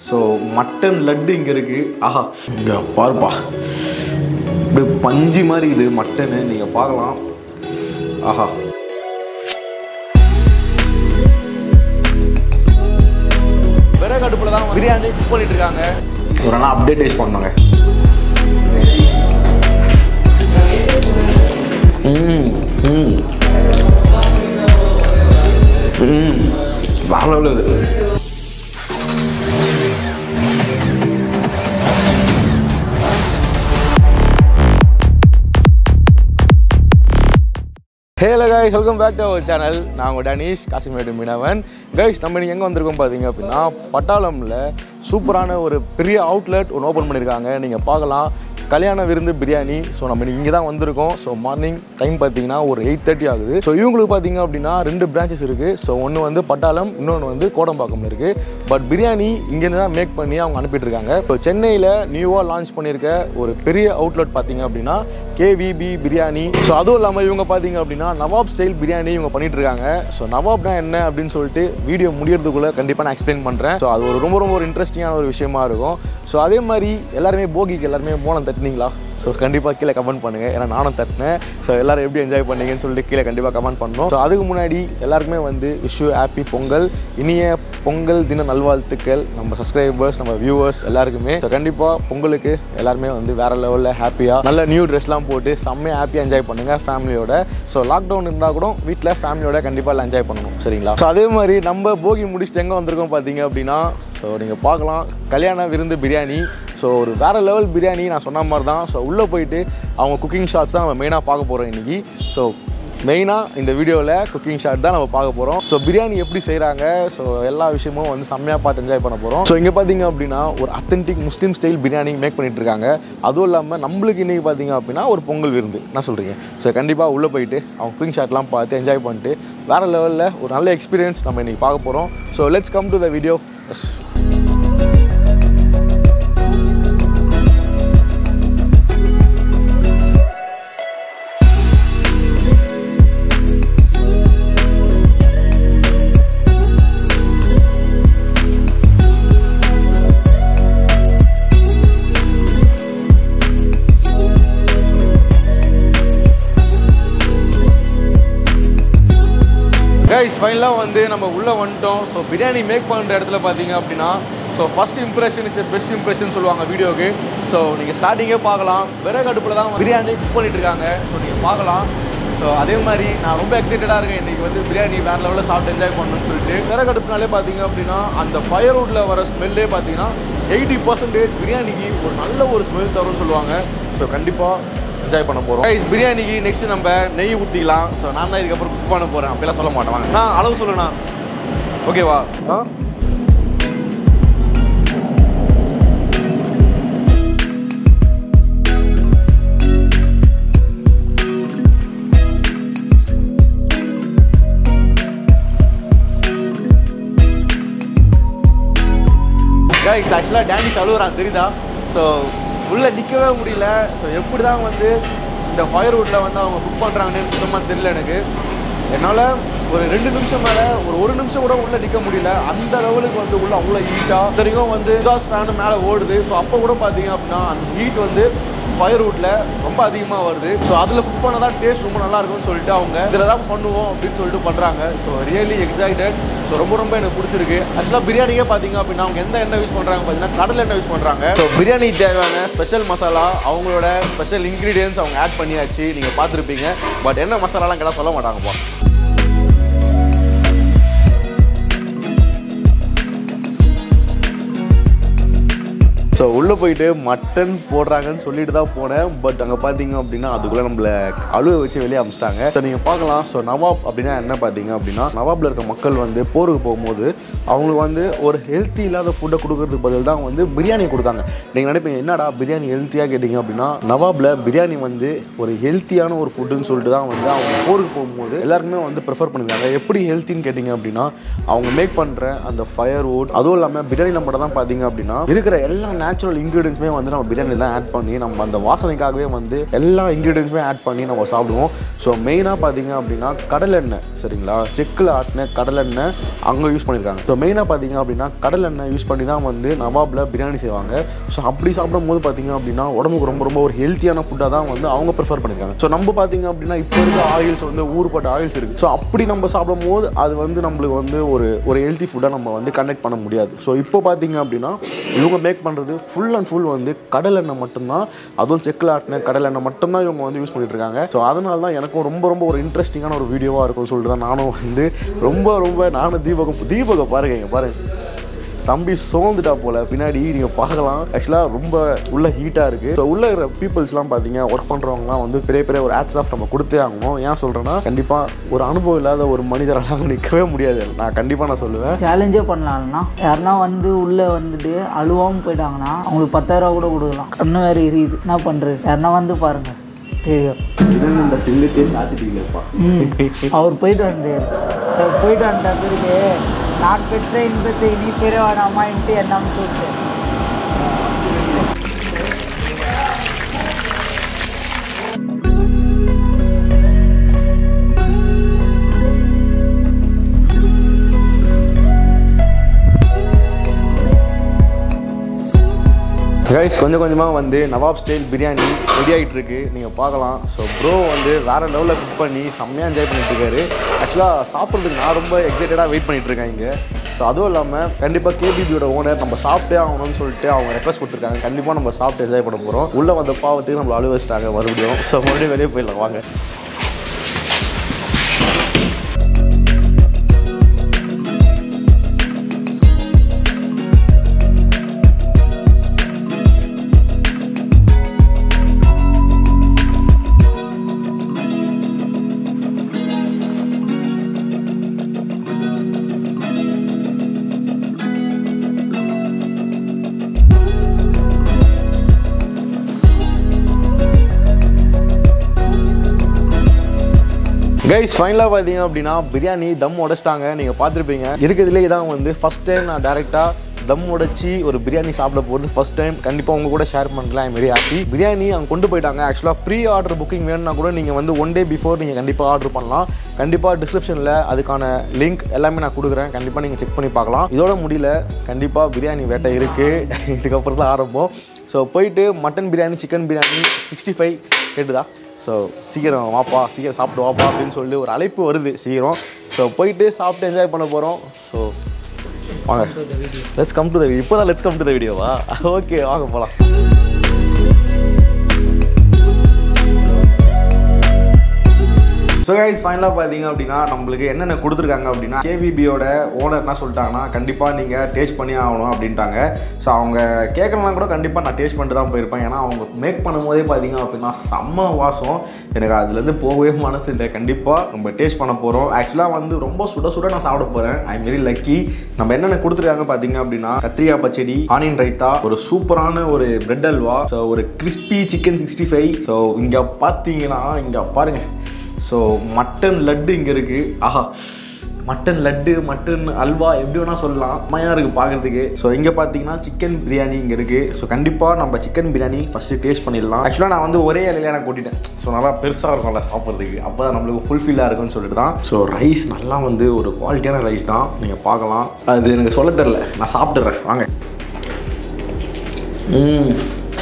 So mutton laddu இங்கே இருக்குது ஆஹா இங்கே பாருப்பா இப்படி பஞ்சு மாதிரி இது மட்டனு நீங்கள் பார்க்கலாம் ஆஹா விறகு அடுப்பில் தான் பிரியாணி குக் பண்ணிட்டு இருக்காங்க ஒரு நாள் அப்டேட் டேஸ்ட் பண்ணாங்க ம் ம் ம் வேற level இது hello guys welcome back to our channel நான் உங்கள் டனீஷ் காசிமேட்டு மீனவன் கைஸ் நம்ம இன்னைக்கு எங்கே வந்திருக்கோம் பார்த்தீங்க அப்படின்னா பட்டாளமில் சூப்பரான ஒரு பெரிய அவுட்லெட் ஒன்று ஓப்பன் பண்ணியிருக்காங்க நீங்கள் பார்க்கலாம் கல்யாண விருந்து பிரியாணி ஸோ நம்ம இங்கே தான் வந்திருக்கோம் ஸோ மார்னிங் டைம் பார்த்தீங்கன்னா ஒரு எயிட் தேர்ட்டி ஆகுது ஸோ இவங்களுக்கு பார்த்தீங்க அப்படின்னா ரெண்டு பிரான்ச்சஸ் இருக்குது ஸோ ஒன்று வந்து பட்டாளம் இன்னொன்று வந்து கோடம்பாக்கம் இருக்குது பட் பிரியாணி இங்கேருந்து தான் மேக் பண்ணி அவங்க அனுப்பிட்டு இருக்காங்க இப்போ சென்னையில் நியூவாக லான்ச் பண்ணியிருக்க ஒரு பெரிய அவுட்லெட் பார்த்தீங்க அப்படின்னா கேவிபி பிரியாணி ஸோ அதுவும் இல்லாமல் இவங்க பார்த்தீங்க அப்படின்னா நவாப் ஸ்டைல் பிரியாணி இவங்க பண்ணிட்டு இருக்காங்க ஸோ நவாப்னா என்ன அப்படின்னு சொல்லிட்டு வீடியோ முடியறதுக்குள்ள கண்டிப்பாக நான் எக்ஸ்பிளைன் பண்ணுறேன் ஸோ அது ஒரு ரொம்ப ரொம்ப ஒரு இன்ட்ரெஸ்டிங்கான ஒரு விஷயமா இருக்கும் ஸோ அதே மாதிரி எல்லாருமே போகிக்கு எல்லாருமே மோனம் தட்டினீங்களா ஸோ கண்டிப்பாக கீழே கமெண்ட் பண்ணுங்கள் ஏன்னா நானும் தட்டினேன் ஸோ எல்லாரும் எப்படி என்ஜாய் பண்ணீங்கன்னு சொல்லிட்டு கீழே கண்டிப்பாக கமெண்ட் பண்ணணும் ஸோ அதுக்கு முன்னாடி எல்லாருக்குமே வந்து விஷு ஹாப்பி பொங்கல் இனிய பொங்கல் தின நல்வாழ்த்துக்கள் நம்ம சப்ஸ்கிரைபர்ஸ் நம்ம வியூவர்ஸ் எல்லாருக்குமே ஸோ கண்டிப்பாக பொங்கலுக்கு எல்லாருமே வந்து வேற லெவலில் ஹாப்பியாக நல்ல நியூ ட்ரெஸ்லாம் போட்டு செம்மையாக ஹாப்பியாக என்ஜாய் பண்ணுங்கள் ஃபேமிலியோட ஸோ லாக்டவுன் இருந்தால் கூட வீட்டில் ஃபேமிலியோட கண்டிப்பாக எல்லாம் என்ஜாய் பண்ணணும் சரிங்களா ஸோ அதே மாதிரி நம்ம போகி முடிச்சுட்டு எங்கே வந்திருக்கோம் பார்த்தீங்க அப்படின்னா ஸோ நீங்கள் பார்க்கலாம் கல்யாண விருந்து பிரியாணி ஸோ ஒரு வேறு லெவல் பிரியாணி நான் சொன்ன மாதிரி தான் ஸோ உள்ளே போயிட்டு அவங்க குக்கிங் ஷாட்ஸ் தான் நம்ம மெயினாக பார்க்க போகிறோம் இன்றைக்கி ஸோ மெயினாக இந்த வீடியோவில் குக்கிங் ஷாட் தான் நம்ம பார்க்க போகிறோம் ஸோ பிரியாணி எப்படி செய்கிறாங்க ஸோ எல்லா விஷயமும் வந்து செம்மையாக பார்த்து என்ஜாய் பண்ண போகிறோம் ஸோ இங்கே பார்த்தீங்க அப்படின்னா ஒரு authentic Muslim style biryani make பண்ணிட்டு இருக்காங்க அதுவும் இல்லாமல் நம்மளுக்கு இன்றைக்கி பார்த்தீங்க அப்படின்னா ஒரு பொங்கல் விருந்து என்ன சொல்கிறீங்க ஸோ கண்டிப்பாக உள்ளே போயிட்டு அவங்க குக்கிங் ஷாட்லாம் பார்த்து என்ஜாய் பண்ணிட்டு வேறு லெவலில் ஒரு நல்ல எக்ஸ்பீரியன்ஸ் நம்ம இன்றைக்கி பார்க்க போகிறோம் so let's come to the video yes guys ஃபைனலாக வந்து நம்ம உள்ளே வந்துட்டோம் ஸோ பிரியாணி மேக் பண்ணுற இடத்துல பார்த்தீங்க அப்படின்னா so first impression is best impression சொல்லுவாங்க வீடியோக்கு ஸோ நீங்கள் ஸ்டார்டிங்கே பார்க்கலாம் விறகு அடுப்பில் தான் பிரியாணி குக் பண்ணிட்டு இருக்காங்க ஸோ நீங்கள் பார்க்கலாம் ஸோ அதே மாதிரி நான் ரொம்ப எக்ஸைட்டடாக இருக்கேன் இன்றைக்கி வந்து பிரியாணி வேறு லெவலில் சாப்பிட்டு என்ஜாய் பண்ணணும்னு சொல்லிட்டு விறகு அடுப்புனாலே பார்த்தீங்க அப்படின்னா அந்த ஃபயர் வுட்டில் வர ஸ்மெல்லே பார்த்தீங்கன்னா எயிட்டி பர்சன்டேஜ் பிரியாணிக்கு ஒரு நல்ல ஒரு ஸ்மெல் தரும்னு சொல்லுவாங்க ஸோ கண்டிப்பாக என்ஜாய் பண்ண போகிறோம் கைஸ் பிரியாணிக்கு நெக்ஸ்ட் நம்ம நெய் ஊற்றிக்கலாம் ஸோ நான் தான் இதுக்கப்புறம் குக் பண்ண போகிறேன் அப்படிலாம் சொல்ல மாட்டேன் வாங்க நான் அளவு சொல்லுண்ணா ஓகேவா ஆ கைஸ் ஆக்சுவலாக டேனிஷ் அழுகுறான் தெரியுதா ஸோ உள்ளே நிற்கவே முடியல ஸோ எப்படி தான் வந்து இந்த ஃபயர் வுட்டில் வந்து அவங்க குக் பண்ணுறாங்கன்னு சுத்தமாக தெரியல எனக்கு என்னால் ஒரு ரெண்டு நிமிஷம் மேலே ஒரு ஒரு நிமிஷம் கூட உள்ளே நிற்க முடியல அந்த லெவலுக்கு வந்து உள்ள அவ்வளோ ஹீட்டாக இத்தனைக்கும் வந்து எக்ஸாஸ்ட் ஃபேனு மேலே ஓடுது ஸோ அப்போ கூட பார்த்தீங்க அப்படின்னா அந்த ஹீட் வந்து ஃபயர் வுட்டில் ரொம்ப அதிகமாக வருது ஸோ அதில் குக் பண்ண தான் டேஸ்ட் ரொம்ப நல்லா இருக்கும்னு சொல்லிட்டு அவங்க இதில் தான் பண்ணுவோம் அப்படின்னு சொல்லிட்டு பண்ணுறாங்க ஸோ ரியலி எக்ஸைட்டட் ஸோ ரொம்ப ரொம்ப எனக்கு பிடிச்சிருக்கு ஆக்சுவலாக பிரியாணிக்கே பார்த்தீங்க அப்படின்னா அவங்க எந்த எண்ணெய் யூஸ் பண்ணுறாங்க பார்த்தீங்கன்னா கடல் எண்ணெய் யூஸ் பண்ணுறாங்க ஸோ பிரியாணி தேவையான ஸ்பெஷல் மசாலா அவங்களோட ஸ்பெஷல் இன்க்ரீடியன்ஸ் அவங்க ஆட் பண்ணியாச்சு நீங்கள் பார்த்துருப்பீங்க பட் என்ன மசாலாலாம் கேட்டால் சொல்ல மாட்டாங்கப்பா ஸோ உள்ளே போயிட்டு மட்டன் போடுறாங்கன்னு சொல்லிட்டு தான் போனேன் பட் அங்கே பார்த்தீங்க அப்படின்னா அதுக்குள்ளே நம்மளை அழுவ வச்சு வெளியே அமிச்சிட்டாங்க ஸோ நீங்கள் பார்க்கலாம் ஸோ நவாப் அப்படின்னா என்ன பார்த்தீங்க அப்படின்னா நவாப்பில் இருக்க மக்கள் வந்து போருக்கு போகும்போது அவங்களுக்கு வந்து ஒரு ஹெல்த்தி இல்லாத ஃபுட்டை கொடுக்கறதுக்கு பதில் தான் வந்து பிரியாணி கொடுத்தாங்க நீங்கள் நினைப்பீங்க என்னடா பிரியாணி ஹெல்த்தியாக கேட்டிங்க அப்படின்னா நவாப்பில் பிரியாணி வந்து ஒரு ஹெல்த்தியான ஒரு ஃபுட்டுன்னு சொல்லிட்டு தான் வந்து அவங்க போருக்கு போகும்போது எல்லாருக்குமே வந்து ப்ரிஃபர் பண்ணிருக்காங்க எப்படி ஹெல்த்தின்னு கேட்டிங்க அப்படின்னா அவங்க மேக் பண்ணுற அந்த ஃபயர் வுட் அதுவும் இல்லாமல் பிரியாணியில் மட்டும் தான் பார்த்தீங்க அப்படின்னா இருக்கிற எல்லா நேச்சுரல் இன்க்ரீடியன்ஸுமே வந்து நம்ம பிரியாணியில் தான் ஆட் பண்ணி நம்ம அந்த வாசனைக்காகவே வந்து எல்லா இன்க்ரீடியன்ஸுமே ஆட் பண்ணி நம்ம சாப்பிடுவோம் ஸோ மெயினாக பார்த்தீங்க அப்படின்னா கடலெண்ணெய் சரிங்களா செக்கில் ஆட்டின கடலெண்ணெய் அங்கே யூஸ் பண்ணியிருக்காங்க ஸோ மெயினாக பார்த்தீங்க அப்படின்னா கடலெண்ணெய் யூஸ் பண்ணி தான் வந்து நவாபில் பிரியாணி செய்வாங்க ஸோ அப்படி சாப்பிடும்போது பார்த்தீங்க அப்படின்னா உடம்புக்கு ரொம்ப ரொம்ப ஒரு ஹெல்த்தியான ஃபுட்டாக தான் வந்து அவங்க ப்ரிஃபர் பண்ணியிருக்காங்க ஸோ நம்ம பார்த்தீங்க அப்படின்னா இப்போ இருக்க ஆயில்ஸ் வந்து ஊறுபட்ட ஆயில்ஸ் இருக்குது ஸோ அப்படி நம்ம சாப்பிடும்போது அது வந்து நம்மளுக்கு வந்து ஒரு ஒரு ஹெல்த்தி ஃபுட்டாக நம்ம வந்து கனெக்ட் பண்ண முடியாது ஸோ இப்போ பார்த்தீங்க அப்படின்னா இவங்க மேக் பண்ணுறது ஃபுல் அண்ட் ஃபுல் வந்து கடலெண்ணெய் மட்டும்தான் அதுவும் செக்கில் ஆட்டின கடலெண்ணெய் மட்டும்தான் இவங்க வந்து யூஸ் பண்ணிட்டு இருக்காங்க ஸோ அதனால தான் எனக்கும் ரொம்ப ரொம்ப ஒரு இன்ட்ரெஸ்டிங்கான ஒரு வீடியோவாக இருக்கும்னு சொல்லிட்டு தான் நானும் வந்து ரொம்ப ரொம்ப நானும் தீபகம் தீபகம் பாருங்க இங்க பாருங்க தம்பி சோர்ந்துட்டா போல பின்னாடி நீங்கள் பார்க்கலாம் ஆக்சுவலாக ரொம்ப உள்ள ஹீட்டாக இருக்குது ஸோ உள்ள இருக்கிற பீப்புள்ஸ்லாம் பார்த்தீங்க ஒர்க் பண்ணுறவங்கலாம் வந்து பெரிய பெரிய ஒரு ஆட்ஸ் ஆஃப் நம்ம கொடுத்தே ஆகணும் ஏன் சொல்கிறேன்னா கண்டிப்பாக ஒரு அனுபவம் இல்லாத ஒரு மனிதரால் நிற்கவே முடியாது நான் கண்டிப்பாக நான் சொல்லுவேன் சேலஞ்சே பண்ணலாம்னா யாருன்னா வந்து உள்ளே வந்துட்டு அழுவாமல் போயிட்டாங்கன்னா அவங்களுக்கு பத்தாயிரம் கூட கொடுக்கலாம் கண்ணு வேறு எரியுது என்ன பண்ணுறது யாருன்னா வந்து பாருங்க தெரியும் இந்த சில்லுக்கே சாச்சிட்டீங்கப்பா ம் அவர் போயிட்டு வந்து அவர் போயிட்டு வந்த பிறகு நான் பெற்ற இன்பத்தை நீ பெற வேணாமான்ட்டு என்ன சொல்லிட்டு கைஸ் கொஞ்சம் கொஞ்சமாக வந்து நவாப் ஸ்டைல் பிரியாணி ரெடி ஆகிட்டு இருக்கு நீங்கள் பார்க்கலாம் ஸோ ப்ரோ வந்து வேற லெவலில் குக் பண்ணி செம்மையாக என்ஜாய் பண்ணிட்டு இருக்காரு ஆக்சுவலாக சாப்பிட்றதுக்கு நான் ரொம்ப எக்ஸைட்டடாக வெயிட் பண்ணிட்டு இருக்கேன் இங்கே ஸோ அதுவும் இல்லாமல் கண்டிப்பாக கேபிபியோட ஓனர் நம்ம சாப்பிட்டே ஆகணும்னு சொல்லிட்டு அவங்க ரெக்வஸ்ட் கொடுத்துருக்காங்க கண்டிப்பாக நம்ம சாப்பிட்டு என்ஜாய் பண்ண போகிறோம் உள்ளே வந்த பாவத்துக்கு நம்மளை அழுவ வச்சிட்டாங்க மறுபடியும் ஸோ மறுபடியும் வெளியே போயிடலாம் வாங்க கைஸ் ஃபைனலாக பார்த்தீங்க அப்படின்னா பிரியாணி தம் உடைச்சிட்டாங்க நீங்கள் பார்த்துருப்பீங்க இருக்கிறதுலே இதான் வந்து ஃபஸ்ட் டைம் நான் டேரெக்டாக தம் உடைச்சி ஒரு பிரியாணி சாப்பிட போகிறது ஃபஸ்ட் டைம் கண்டிப்பாக உங்க கூட ஷேர் பண்ணலாம் ஐ வெரி ஹாப்பி பிரியாணி அவங்க கொண்டு போயிட்டாங்க ஆக்சுவலாக ப்ரீ ஆர்டர் புக்கிங் வேணும்னா கூட நீங்கள் வந்து ஒன் டே பிஃபோர் நீங்கள் கண்டிப்பாக ஆர்டர் பண்ணலாம் கண்டிப்பாக டிஸ்கிரிப்ஷனில் அதுக்கான லிங்க் எல்லாமே நான் கொடுக்குறேன் கண்டிப்பாக நீங்கள் செக் பண்ணி பார்க்கலாம் இதோட முடியல கண்டிப்பாக பிரியாணி வேட்டை இருக்குது இதுக்கப்புறம் தான் ஆரம்பம் ஸோ போயிட்டு mutton biryani chicken biryani sixty five கேட்டுதா ஸோ சீக்கிரம் வாப்பா சீக்கிரம் சாப்பிட்டு வாப்பா அப்படின்னு சொல்லி ஒரு அழைப்பு வருது சீக்கிரம் ஸோ போயிட்டு சாப்பிட்டு என்ஜாய் பண்ண போகிறோம் ஸோ வாங்க லெட்ஸ் கம் டு த இப்போ தான் லெட்ஸ் கம் டு த வீடியோவா ஓகே வாங்க போகலாம் ஸோ கைஸ் ஃபைனலாக பார்த்தீங்க அப்படின்னா நம்மளுக்கு என்னென்ன கொடுத்துருக்காங்க அப்படின்னா கேவிபியோட ஓனர் என்ன சொல்லிட்டாங்கன்னா கண்டிப்பாக நீங்கள் டேஸ்ட் பண்ணி ஆகணும் அப்படின்ட்டாங்க ஸோ அவங்க கேட்கலாம் கூட கண்டிப்பாக நான் டேஸ்ட் பண்ணிட்டு தான் போயிருப்பேன் ஏன்னா அவங்க மேக் பண்ணும்போதே பார்த்தீங்க அப்படின்னா செம்ம வாசம் எனக்கு அதுலேருந்து போகவே மனசு இல்லை கண்டிப்பாக நம்ம டேஸ்ட் பண்ண போகிறோம் ஆக்சுவலாக வந்து ரொம்ப சுட சுட நான் சாப்பிட போகிறேன் ஐ எம் வெரி லக்கி நம்ம என்னென்ன கொடுத்துருக்காங்க பார்த்தீங்க அப்படின்னா கத்திரிக்காய் பச்சடி ஆனியன் ரைத்தா ஒரு சூப்பரான ஒரு பிரெட் அல்வா ஸோ ஒரு crispy chicken sixty five so இங்கே பார்த்தீங்கன்னா இங்கே பாருங்கள் ஸோ மட்டன் லட்டு இங்கே இருக்குது ஆஹா மட்டன் லட்டு மட்டன் அல்வா எப்படி வேணால் சொல்லலாம் அம்மையாக இருக்குது பார்க்குறதுக்கு ஸோ இங்கே பார்த்தீங்கன்னா சிக்கன் பிரியாணி இங்கே இருக்குது ஸோ கண்டிப்பாக நம்ம சிக்கன் பிரியாணி ஃபஸ்ட்டு டேஸ்ட் பண்ணிடலாம் ஆக்சுவலாக நான் வந்து ஒரே இலையில நான் கொட்டிட்டேன் ஸோ நல்லா பெருசாக இருக்கும்ல சாப்பிட்றதுக்கு அப்போ தான் நம்மளுக்கு ஃபுல்ஃபில்லாக இருக்கும்னு சொல்லிட்டு தான் ஸோ ரைஸ் நல்லா வந்து ஒரு குவாலிட்டியான ரைஸ் தான் நீங்கள் பார்க்கலாம் அது எனக்கு சொல்ல தெரில நான் சாப்பிட்டுறேன் வாங்க ம்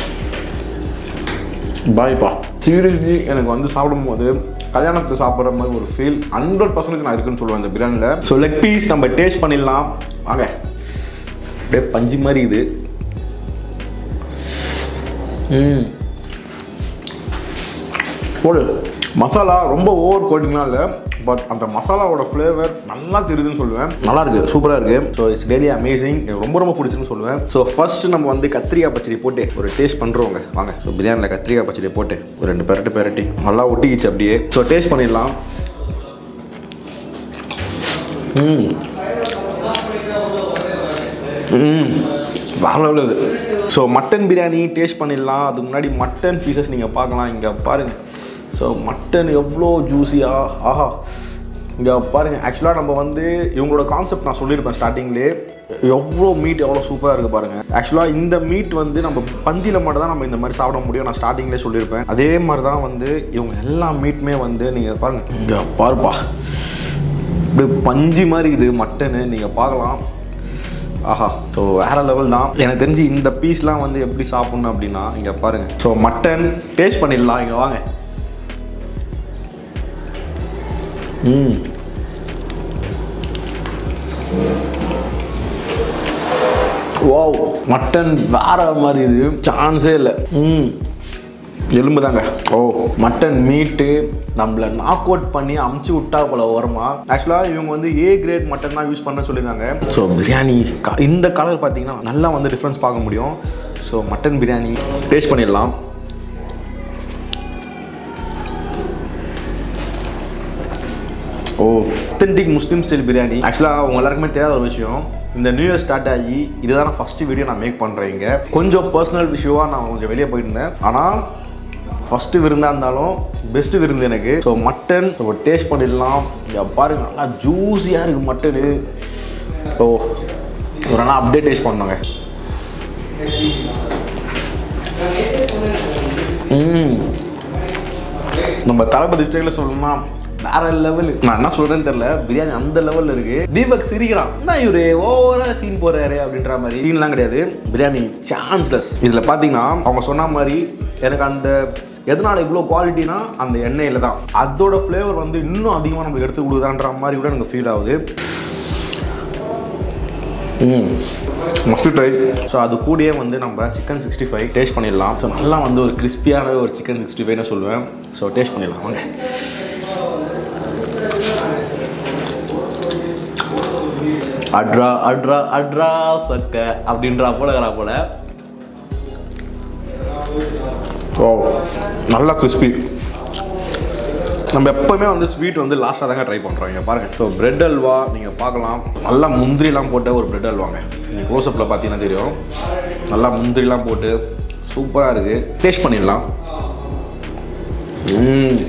பாய்ப்பா சீரியஸ்லி எனக்கு வந்து சாப்பிடும்போது கல்யாணத்தில் சாப்பிட்ற மாதிரி ஒரு ஃபீல் ஹண்ட்ரட் பர்சன்டேஜ் நான் இருக்குன்னு சொல்லுவேன் இந்த பிரியாணியில் ஸோ லெக் பீஸ் நம்ம டேஸ்ட் பண்ணிடலாம் வாங்க அப்படியே பஞ்சு மாதிரி இது ம் போடு மசாலா ரொம்ப ஓவர் கோட்டிங்லாம் இல்லை பட் அந்த மசாலாவோட ஃப்ளேவர் நல்லா தெரியுதுன்னு சொல்லுவேன் நல்லா இருக்கு சூப்பராக இருக்கு ஸோ இட்ஸ் ரியலி அமேசிங் எனக்கு ரொம்ப ரொம்ப பிடிச்சிருக்குன்னு சொல்லுவேன் ஸோ ஃபர்ஸ்ட் நம்ம வந்து கத்திரிக்காய் பச்சடி போட்டு ஒரு டேஸ்ட் பண்ணுறோங்க வாங்க ஸோ பிரியாணியில் கத்திரிக்காய் பச்சடி போட்டு ஒரு ரெண்டு பெரட்டு பெரட்டி நல்லா ஒட்டிக்கிச்சு அப்படியே ஸோ டேஸ்ட் பண்ணிடலாம் ம் ம் வேற level இது ஸோ மட்டன் பிரியாணி டேஸ்ட் பண்ணிடலாம் அதுக்கு முன்னாடி மட்டன் பீசஸ் நீங்கள் பார்க்கலாம் இங்கே பாருங்கள் ஸோ மட்டன் எவ்வளோ ஜூஸியாக ஆஹா இங்கே பாருங்கள் ஆக்சுவலாக நம்ம வந்து இவங்களோட கான்செப்ட் நான் சொல்லியிருப்பேன் ஸ்டார்டிங்லேயே எவ்வளோ மீட் எவ்வளோ சூப்பராக இருக்குது பாருங்கள் ஆக்சுவலாக இந்த மீட் வந்து நம்ம பந்தியில் மட்டும் தான் நம்ம இந்த மாதிரி சாப்பிட முடியும் நான் ஸ்டார்டிங்லேயே சொல்லியிருப்பேன் அதே மாதிரி தான் வந்து இவங்க எல்லா மீட்டுமே வந்து நீங்கள் பாருங்கள் இங்கே பாருப்பா அப்படியே பஞ்சு மாதிரி இது மட்டனு நீங்கள் பார்க்கலாம் ஆஹா ஸோ வேற லெவல் தான் எனக்கு தெரிஞ்சு இந்த பீஸ்லாம் வந்து எப்படி சாப்பிட்ணும் அப்படின்னா இங்கே பாருங்கள் ஸோ மட்டன் டேஸ்ட் பண்ணிடலாம் இங்கே வாங்க ம் வாவ் மட்டன் வேற மாதிரி இது சான்ஸே இல்லை ம் எலும்பு தாங்க ஓ மட்டன் மீட்டு நம்மளை நாக் அவுட் பண்ணி அமுச்சு விட்டா போல வருமா ஆக்சுவலாக இவங்க வந்து ஏ கிரேட் மட்டன் தான் யூஸ் பண்ண சொல்லியிருந்தாங்க ஸோ பிரியாணி க- இந்த கலர் பார்த்தீங்கன்னா நல்லா வந்து டிஃப்ரென்ஸ் பார்க்க முடியும் ஸோ மட்டன் பிரியாணி டேஸ்ட் பண்ணிடலாம் oh authentic Muslim style biryani ஆக்சுவலாக உங்க எல்லாருக்குமே தெரியாத ஒரு விஷயம் இந்த நியூ இயர் ஸ்டார்ட் ஆகி இதுதான் ஃபஸ்ட்டு வீடியோ நான் மேக் பண்ணுறேன் இங்கே கொஞ்சம் பர்சனல் விஷயமாக நான் கொஞ்சம் வெளியே போயிருந்தேன் ஆனால் ஃபஸ்ட்டு விருந்தாக இருந்தாலும் பெஸ்ட்டு விருந்து எனக்கு ஸோ மட்டன் ஸோ டேஸ்ட் பண்ணிடலாம் இங்கே பாருங்க நல்லா ஜூஸியாக இருக்குது மட்டனு ஓ ஒரு நாள் அப்படியே டேஸ்ட் பண்ணுங்க ம் நம்ம தளபதி ஸ்டைலில் சொல்லணும்னா வேற லெவலு நான் என்ன சொல்றேன்னு தெரியல பிரியாணி அந்த லெவலில் இருக்கு தீபக் சிரிக்கிறான் என்ன இவரு ஓவரா சீன் போறாரு அப்படின்ற மாதிரி சீன்லாம் கிடையாது பிரியாணி சான்ஸ்லெஸ் இதில் பார்த்தீங்கன்னா அவங்க சொன்ன மாதிரி எனக்கு அந்த எதனால இவ்வளோ குவாலிட்டினா அந்த எண்ணெயில் தான் அதோட ஃப்ளேவர் வந்து இன்னும் அதிகமாக நமக்கு எடுத்து கொடுக்குதான்ற மாதிரி கூட எனக்கு ஃபீல் ஆகுது ம் மஸ்ட் ட்ரை ஸோ அது கூடயே வந்து நம்ம சிக்கன் சிக்ஸ்டி ஃபைவ் டேஸ்ட் பண்ணிடலாம் ஸோ நல்லா வந்து ஒரு கிறிஸ்பியான ஒரு சிக்கன் சிக்ஸ்டி ஃபைவ்னு சொல்லுவேன் ஸோ டேஸ்ட் பண்ணிடலாம் வாங்க அட்ரா அட்ரா அட்ரா சக்க அப்படின்றா போல இருக்கிறா போல ஓ நல்லா கிறிஸ்பி நம்ம எப்போவுமே வந்து ஸ்வீட் வந்து லாஸ்ட்டாக தாங்க ட்ரை பண்ணுறோம் இங்கே பாருங்கள் ஸோ பிரெட் அல்வா நீங்கள் பார்க்கலாம் நல்லா முந்திரிலாம் போட்ட ஒரு பிரெட் அல்வாங்க நீங்கள் க்ளோஸ்அப்பில் பார்த்தீங்கன்னா தெரியும் நல்லா முந்திரிலாம் போட்டு சூப்பராக இருக்குது டேஸ்ட் பண்ணிடலாம் ம்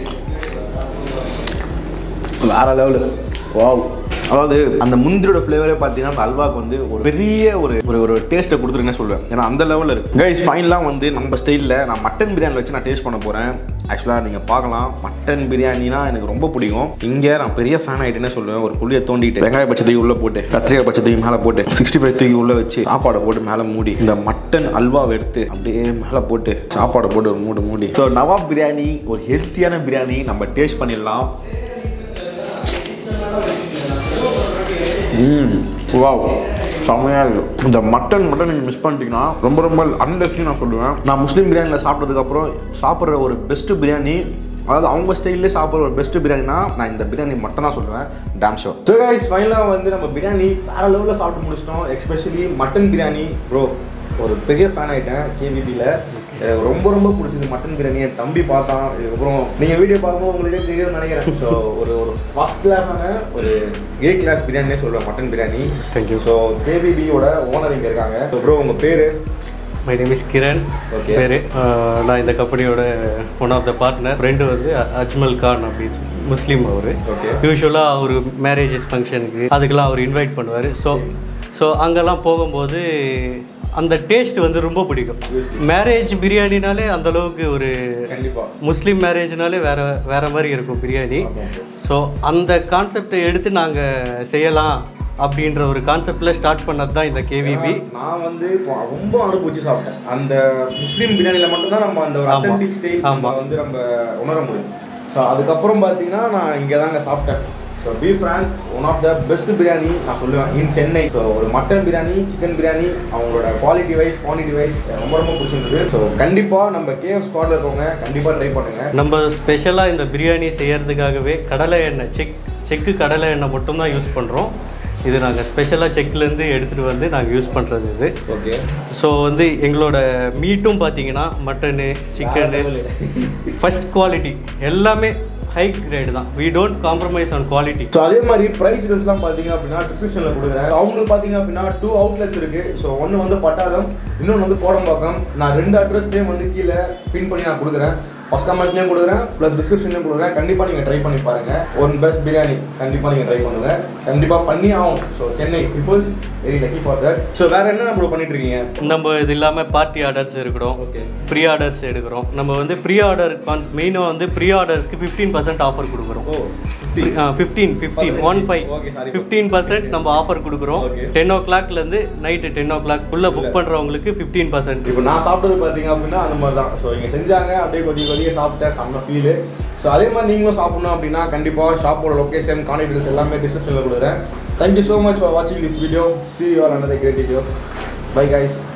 வேற லெவலு வாவ் அதாவது அந்த முந்திரியோட ஃப்ளேவரே பார்த்தீங்கன்னா அந்த அல்வாக்கு வந்து ஒரு பெரிய ஒரு ஒரு ஒரு டேஸ்ட்டை கொடுத்துருக்குன்னு சொல்லுவேன் ஏன்னா அந்த லெவலில் இருக்கு கைஸ் ஃபைனலாக வந்து நம்ம ஸ்டைலில் நான் மட்டன் பிரியாணி வச்சு நான் டேஸ்ட் பண்ண போகிறேன் ஆக்சுவலாக நீங்கள் பார்க்கலாம் மட்டன் பிரியாணினா எனக்கு ரொம்ப பிடிக்கும் இங்கே நான் பெரிய ஃபேன் ஆகிட்டேன்னு சொல்லுவேன் ஒரு புளியை தோண்டிட்டு வெங்காய பச்சத்தையும் உள்ளே போட்டு கத்திரிக்காய் பச்சத்தையும் மேலே போட்டு சிக்ஸ்டி ஃபைவ் தூக்கி உள்ளே வச்சு சாப்பாடை போட்டு மேலே மூடி இந்த மட்டன் அல்வாவை எடுத்து அப்படியே மேலே போட்டு சாப்பாடை போட்டு ஒரு மூடு மூடி ஸோ நவாப் பிரியாணி ஒரு ஹெல்த்தியான பிரியாணி நம்ம டேஸ்ட் பண்ணிடலாம் ம் வாவ் செம்மையாக இருக்கும் இந்த மட்டன் மட்டும் நீங்கள் மிஸ் பண்ணிட்டீங்கன்னா ரொம்ப ரொம்ப அன்லெஸ்லி நான் சொல்லுவேன் நான் முஸ்லீம் பிரியாணியில் சாப்பிட்டதுக்கப்புறம் சாப்பிட்ற ஒரு பெஸ்ட்டு பிரியாணி அதாவது அவங்க ஸ்டைல்லே சாப்பிட்ற ஒரு பெஸ்ட் பிரியாணினா நான் இந்த பிரியாணி மட்டும் தான் சொல்லுவேன் டேம் ஷோ ஸோ கைஸ் ஃபைனலாக வந்து நம்ம பிரியாணி வேற லெவலில் சாப்பிட்டு முடிச்சிட்டோம் எஸ்பெஷலி மட்டன் பிரியாணி ப்ரோ ஒரு பெரிய ஃபேன் ஆகிட்டேன் கேவிபியில் எனக்கு ரொம்ப ரொம்ப பிடிச்சது மட்டன் பிரியாணி என் தம்பி பார்த்தான் இதுக்கப்புறம் நீங்கள் வீடியோ பார்க்கும்போது உங்களுக்கே தெரியும்னு நினைக்கிறேன் ஸோ ஒரு ஒரு ஃபர்ஸ்ட் கிளாஸான ஒரு ஏ கிளாஸ் பிரியாணினே சொல்லுவேன் மட்டன் பிரியாணி தேங்க்யூ ஸோ கேபிபியோட ஓனர் இங்கே இருக்காங்க ப்ரோ உங்கள் பேர் my name is Kiran Okay. பேர் நான் இந்த கம்பெனியோட one of the partner friend வந்து அஜ்மல் கான் அப்படின்னு சொல்லி முஸ்லீம் அவர் Okay. யூஸ்வலாக அவர் மேரேஜஸ் ஃபங்க்ஷனுக்கு அதுக்கெல்லாம் அவர் இன்வைட் பண்ணுவார் ஸோ ஸோ அங்கெல்லாம் போகும்போது அந்த டேஸ்ட் வந்து ரொம்ப பிடிக்கும் மேரேஜ் பிரியாணினாலே அந்த அளவுக்கு ஒரு கண்டிப்பாக முஸ்லீம் மேரேஜ்னாலே வேற வேற மாதிரி இருக்கும் பிரியாணி ஸோ அந்த கான்செப்டை எடுத்து நாங்கள் செய்யலாம் அப்படின்ற ஒரு கான்செப்டில் ஸ்டார்ட் பண்ணது தான் இந்த கேவிபி நான் வந்து இப்போ ரொம்ப அனுபவிச்சு சாப்பிட்டேன் அந்த முஸ்லீம் பிரியாணியில் மட்டும்தான் நம்ம அந்த ஒரு ஆமா. அத்தன்டிக் ஸ்டைல் நம்ம வந்து நம்ம உணர முடியும் ஸோ அதுக்கப்புறம் பார்த்தீங்கன்னா நான் இங்கே தாங்க சாப்பிட்டேன் so beef rank one of the best biryani நான் சொல்லுவேன் இன் சென்னை ஸோ ஒரு மட்டன் பிரியாணி சிக்கன் பிரியாணி அவங்களோட குவாலிட்டி வைஸ் குவான்டிட்டி வைஸ் ரொம்ப ரொம்ப பிடிச்சிருந்தது ஸோ கண்டிப்பாக நம்ம கேஎஃப் ஸ்குவாடில் இருக்கவங்க கண்டிப்பாக ட்ரை பண்ணுங்கள் நம்ம ஸ்பெஷலாக இந்த பிரியாணி செய்யறதுக்காகவே கடலை எண்ணெய் செக் செக்கு கடலை எண்ணெய் மட்டும்தான் யூஸ் பண்ணுறோம் இது நாங்கள் ஸ்பெஷலாக செக்லேருந்து எடுத்துகிட்டு வந்து நாங்கள் யூஸ் பண்ணுறது இது ஓகே ஸோ வந்து எங்களோட மீட்டும் பார்த்தீங்கன்னா மட்டனு சிக்கனு ஃபர்ஸ்ட் குவாலிட்டி எல்லாமே ஹை கிரேடு தான் we don't compromise on quality so அதே மாதிரி ப்ரைஸ் டீல்ஸ்லாம் பார்த்தீங்க அப்படின்னா டிஸ்கிரிப்ஷனில் கொடுக்குறேன் அவங்களுக்கு பார்த்தீங்க அப்படின்னா டூ அவுட்லெட்ஸ் இருக்குது ஸோ ஒன்று வந்து பட்டாளம் இன்னொன்று வந்து கோடம்பாக்கம் நான் ரெண்டு அட்ரஸ்லேயும் வந்து கீழே பின் பண்ணி நான் கொடுக்குறேன் ஃபஸ்ட் கமெண்ட்லேயும் கொடுக்குறேன் ப்ளஸ் டிஸ்கிரிப்ஷன்லையும் கொடுக்குறேன் கண்டிப்பாக நீங்கள் ட்ரை பண்ணி பாருங்கள் ஒன் பெஸ்ட் பிரியாணி கண்டிப்பாக நீங்கள் ட்ரை பண்ணுங்கள் கண்டிப்பாக பண்ணி ஆகும் so Chennai peoples very lucky for that so வேறு என்ன ப்ரோ பண்ணிட்டு இருக்கீங்க நம்ம இது இல்லாமல் பார்ட்டி ஆர்டர்ஸ் எடுக்கிறோம் ஓகே ப்ரீ ஆர்டர்ஸ் எடுக்கிறோம் நம்ம வந்து ப்ரீ ஆர்டர் கான்ஸ் மெயினாக வந்து ப்ரீ ஆர்டர்ஸ்க்கு ஃபிஃப்டீன் பர்சன்ட் ஆஃபர் கொடுக்குறோம் oh fifteen fifteen one five Okay, sorry. Fifteen percent நம்ம ஆஃபர் கொடுக்குறோம் Okay. டென் ஓ கிளாக்லேருந்து நைட்டு டென் ஓ கிளாக் உள்ள புக் பண்ணுறவங்களுக்கு ஃபிஃப்டீன் பர்சன்ட் இப்போ நான் சாப்பிட்டது பார்த்தீங்க அப்படின்னா அந்த மாதிரி தான் ஸோ இங்கே செஞ்சாங்க அப்படியே கொதி கொதிய சாப்பிட்டேன் செம்ம ஃபீலு ஸோ அதே மாதிரி நீங்களும் சாப்பிடணும் அப்படின்னா கண்டிப்பாக ஷாப்போட லொக்கேஷன் கான்டாக்ட் டீடைல்ஸ் எல்லாமே டிஸ்கிரிப்ஷனில் கொடுக்குறேன் தேங்க்யூ ஸோ மச் ஃபார் வாட்சிங் this video see you are another great video bye guys